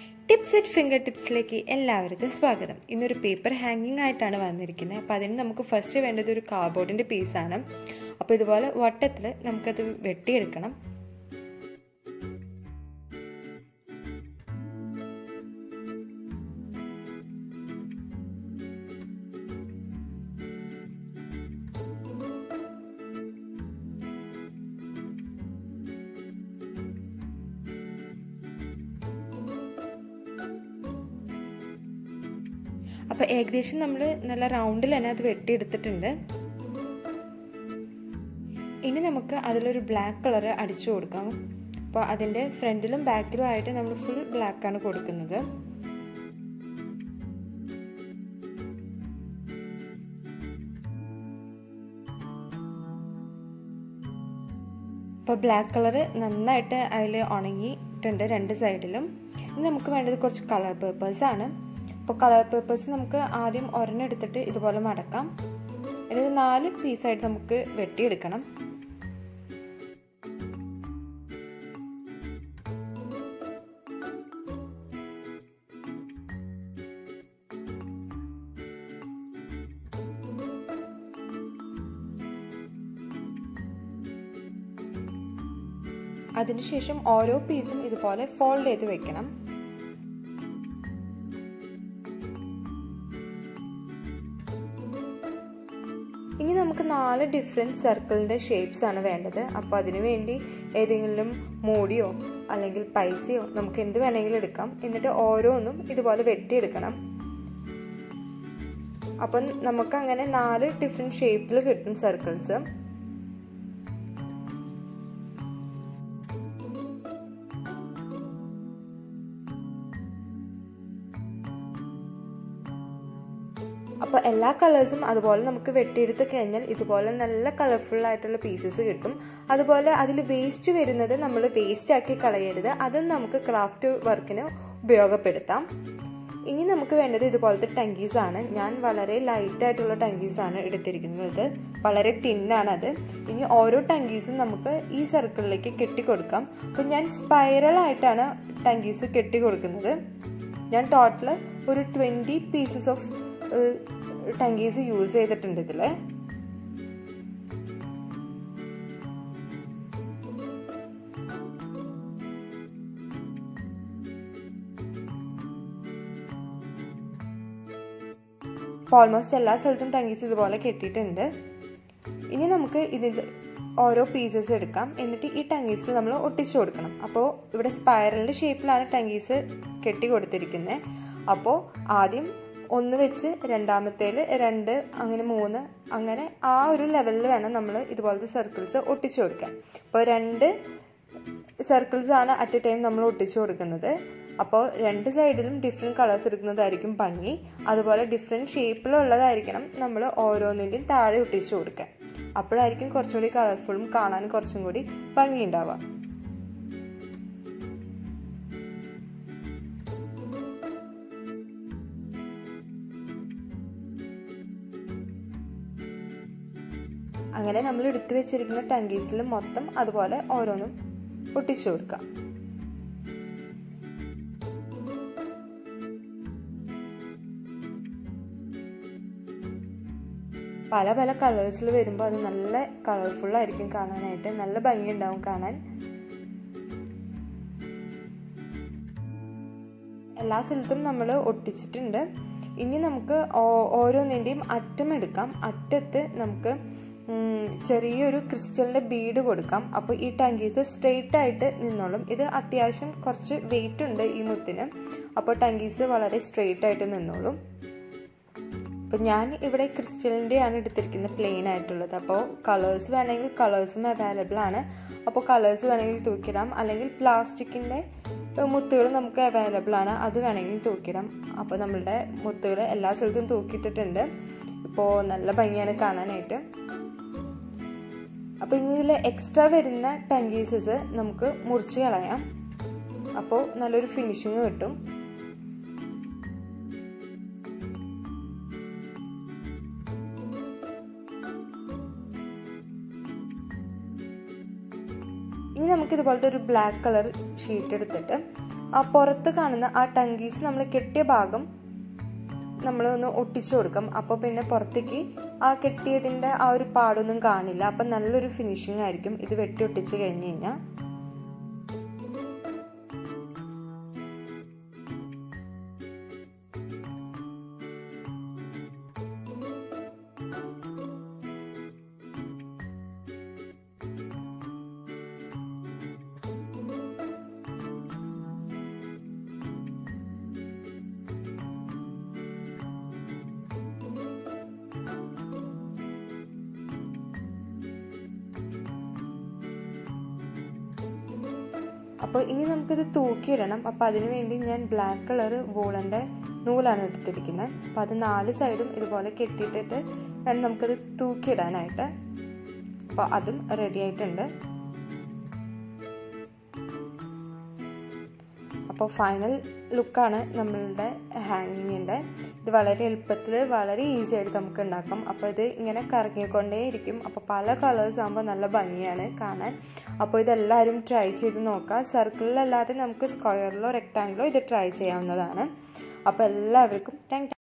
tips at finger ടിപ്സിലേക്ക് എല്ലാവർക്കും സ്വാഗതം ഇന്നൊരു പേപ്പർ ഹാങ്ങിങ് ആയിട്ടാണ് വന്നിരിക്കുന്നത് അപ്പോൾ അതിന് നമുക്ക് ഫസ്റ്റ് വേണ്ടത് ഒരു കാർഡ്ബോർഡിൻ്റെ പീസാണ് അപ്പോൾ ഇതുപോലെ വട്ടത്തിൽ നമുക്കത് വെട്ടിയെടുക്കണം അപ്പോൾ ഏകദേശം നമ്മൾ നല്ല റൗണ്ടിൽ തന്നെ അത് വെട്ടിയെടുത്തിട്ടുണ്ട് ഇനി നമുക്ക് അതിലൊരു ബ്ലാക്ക് കളർ അടിച്ചു കൊടുക്കാം അപ്പോൾ അതിൻ്റെ ഫ്രണ്ടിലും ബാക്കിലും ആയിട്ട് നമ്മൾ ഫുൾ ബ്ലാക്കാണ് കൊടുക്കുന്നത് അപ്പോൾ ബ്ലാക്ക് കളർ നന്നായിട്ട് അതിൽ ഉണങ്ങിയിട്ടുണ്ട് രണ്ട് സൈഡിലും ഇനി നമുക്ക് വേണ്ടത് കുറച്ച് കളർ പേപ്പേഴ്സ് ആണ് അപ്പോൾ കളർ പേപ്പേഴ്സ് നമുക്ക് ആദ്യം ഒരെണ്ണെടുത്തിട്ട് ഇതുപോലെ മടക്കാം ഇത് നാല് പീസായിട്ട് നമുക്ക് വെട്ടിയെടുക്കണം അതിനുശേഷം ഓരോ പീസും ഇതുപോലെ ഫോൾഡ് ചെയ്ത് വെക്കണം ഇനി നമുക്ക് നാല് ഡിഫറെൻറ്റ് സർക്കിളിൻ്റെ ഷേപ്സ് ആണ് വേണ്ടത് അപ്പോൾ അതിനു വേണ്ടി ഏതെങ്കിലും മൂടിയോ അല്ലെങ്കിൽ പൈസയോ നമുക്ക് എന്ത് വേണമെങ്കിലും എടുക്കാം എന്നിട്ട് ഓരോന്നും ഇതുപോലെ വെട്ടിയെടുക്കണം അപ്പം നമുക്ക് അങ്ങനെ നാല് ഡിഫറെൻറ്റ് ഷേപ്പിൽ കിട്ടും സർക്കിൾസ് അപ്പോൾ എല്ലാ കളേഴ്സും അതുപോലെ നമുക്ക് വെട്ടിയെടുത്ത് കഴിഞ്ഞാൽ ഇതുപോലെ നല്ല കളർഫുൾ ആയിട്ടുള്ള പീസസ് കിട്ടും അതുപോലെ അതിൽ വേസ്റ്റ് വരുന്നത് നമ്മൾ വേസ്റ്റ് ആക്കി കളയരുത് അതും നമുക്ക് ക്രാഫ്റ്റ് വർക്കിന് ഉപയോഗപ്പെടുത്താം ഇനി നമുക്ക് വേണ്ടത് ഇതുപോലത്തെ ടങ്കീസ് ആണ് ഞാൻ വളരെ ലൈറ്റ് ആയിട്ടുള്ള ടങ്കീസ് ആണ് എടുത്തിരിക്കുന്നത് വളരെ തിന്നാണ് അത് ഇനി ഓരോ ടങ്കീസും നമുക്ക് ഈ സർക്കിളിലേക്ക് കെട്ടിക്കൊടുക്കാം അപ്പം ഞാൻ സ്പൈറൽ ആയിട്ടാണ് ടങ്കീസ് കെട്ടി കൊടുക്കുന്നത് ഞാൻ ടോട്ടൽ ഒരു ട്വൻറ്റി പീസസ് ഓഫ് ടങ്കീസ് യൂസ് ചെയ്തിട്ടുണ്ട് ഇതിൽ ഓൾമോസ്റ്റ് എല്ലാ സ്ഥലത്തും ടങ്കീസ് ഇതുപോലെ കെട്ടിയിട്ടുണ്ട് ഇനി നമുക്ക് ഇതിൽ ഓരോ പീസസ് എടുക്കാം എന്നിട്ട് ഈ ടങ്കീസിൽ നമ്മൾ ഒട്ടിച്ചു കൊടുക്കണം അപ്പോൾ ഇവിടെ സ്പൈറലിൻ്റെ ഷേപ്പിലാണ് ടങ്കീസ് കെട്ടി കൊടുത്തിരിക്കുന്നത് അപ്പോൾ ആദ്യം ഒന്ന് വെച്ച് രണ്ടാമത്തേൽ രണ്ട് അങ്ങനെ മൂന്ന് അങ്ങനെ ആ ഒരു ലെവലിൽ വേണം നമ്മൾ ഇതുപോലത്തെ സർക്കിൾസ് ഒട്ടിച്ചു കൊടുക്കാൻ അപ്പോൾ രണ്ട് സർക്കിൾസ് ആണ് അറ്റ് എ ടൈം നമ്മൾ ഒട്ടിച്ചു കൊടുക്കുന്നത് അപ്പോൾ രണ്ട് സൈഡിലും ഡിഫറെൻറ്റ് കളേഴ്സ് എടുക്കുന്നതായിരിക്കും ഭംഗി അതുപോലെ ഡിഫറെൻറ്റ് ഷേപ്പിലുള്ളതായിരിക്കണം നമ്മൾ ഓരോന്നിൻ്റെയും താഴെ ഒട്ടിച്ചു കൊടുക്കാൻ അപ്പോഴായിരിക്കും കുറച്ചും കൂടി കളർഫുള്ളും കാണാൻ കുറച്ചും കൂടി ഭംഗി ഉണ്ടാവുക അങ്ങനെ നമ്മൾ എടുത്തു വെച്ചിരിക്കുന്ന ടങ്കീസിൽ മൊത്തം അതുപോലെ ഓരോന്നും ഒട്ടിച്ചു കൊടുക്കാം പല പല കളേഴ്സിൽ വരുമ്പോൾ അത് നല്ല കളർഫുൾ ആയിരിക്കും കാണാനായിട്ട് നല്ല ഭംഗിയുണ്ടാവും കാണാൻ എല്ലാ സ്ഥലത്തും നമ്മൾ ഒട്ടിച്ചിട്ടുണ്ട് ഇനി നമുക്ക് ഓരോന്നിൻ്റെയും അറ്റം എടുക്കാം അറ്റത്ത് നമുക്ക് ചെറിയൊരു ക്രിസ്റ്റലിൻ്റെ ബീഡ് കൊടുക്കാം അപ്പോൾ ഈ ടങ്കീസ് സ്ട്രെയിറ്റ് ആയിട്ട് നിന്നോളും ഇത് അത്യാവശ്യം കുറച്ച് വെയിറ്റ് ഉണ്ട് ഈ മുത്തിന് അപ്പോൾ ടങ്കീസ് വളരെ സ്ട്രെയിറ്റ് ആയിട്ട് നിന്നോളും അപ്പോൾ ഞാൻ ഇവിടെ ക്രിസ്റ്റലിൻ്റെ ആണ് എടുത്തിരിക്കുന്നത് പ്ലെയിൻ ആയിട്ടുള്ളത് അപ്പോൾ കളേഴ്സ് വേണമെങ്കിൽ കളേഴ്സും അവൈലബിൾ ആണ് അപ്പോൾ കളേഴ്സ് വേണമെങ്കിൽ തൂക്കിടാം അല്ലെങ്കിൽ പ്ലാസ്റ്റിക്കിൻ്റെ മുത്തുകൾ നമുക്ക് അവൈലബിൾ ആണ് അത് വേണമെങ്കിൽ തൂക്കിടാം അപ്പോൾ നമ്മളുടെ മുത്തുകൾ എല്ലാ സ്ഥലത്തും തൂക്കിയിട്ടിട്ടുണ്ട് ഇപ്പോൾ നല്ല ഭംഗിയാണ് കാണാനായിട്ട് അപ്പോൾ ഇനി ഇതിൽ എക്സ്ട്രാ വരുന്ന ടങ്കീസസ് നമുക്ക് മുറിച്ച് കളയാം അപ്പോൾ നല്ലൊരു ഫിനിഷിങ് കിട്ടും ഇനി നമുക്ക് ഇതുപോലത്തെ ഒരു ബ്ലാക്ക് കളർ ഷീറ്റ് എടുത്തിട്ട് ആ പുറത്ത് കാണുന്ന ആ ടങ്കീസ് നമ്മൾ കെട്ടിയ ഭാഗം നമ്മൾ ഒന്ന് ഒട്ടിച്ചു കൊടുക്കും അപ്പോൾ പിന്നെ പുറത്തേക്ക് ആ കെട്ടിയതിൻ്റെ ആ ഒരു പാടൊന്നും കാണില്ല അപ്പം നല്ലൊരു ഫിനിഷിംഗ് ആയിരിക്കും ഇത് വെട്ടി ഒട്ടിച്ച് കഴിഞ്ഞ് കഴിഞ്ഞാൽ അപ്പോൾ ഇനി നമുക്കിത് തൂക്കിയിടണം അപ്പോൾ അതിനു വേണ്ടി ഞാൻ ബ്ലാക്ക് കളർ വൂളൻ്റെ നൂലാണ് എടുത്തിരിക്കുന്നത് അപ്പോൾ അത് നാല് സൈഡും ഇതുപോലെ കെട്ടിയിട്ടിട്ട് വേണം നമുക്കത് തൂക്കിയിടാനായിട്ട് അപ്പോൾ അതും റെഡി ആയിട്ടുണ്ട് അപ്പോൾ ഫൈനൽ ലുക്കാണ് നമ്മളുടെ ഹാങ്ങിങ്ങിൻ്റെ ഇത് വളരെ എളുപ്പത്തിൽ വളരെ ഈസി ആയിട്ട് നമുക്ക് ഉണ്ടാക്കാം അപ്പോൾ ഇത് ഇങ്ങനെ കറങ്ങിക്കൊണ്ടേ ഇരിക്കും അപ്പോൾ പല കളേഴ്സ് ആകുമ്പോൾ നല്ല ഭംഗിയാണ് കാണാൻ അപ്പോൾ ഇതെല്ലാവരും ട്രൈ ചെയ്ത് നോക്കുക സർക്കിളിലല്ലാതെ നമുക്ക് സ്ക്വയറിലോ റെക്റ്റാങ്കിളോ ഇത് ട്രൈ ചെയ്യാവുന്നതാണ് അപ്പോൾ എല്ലാവർക്കും താങ്ക്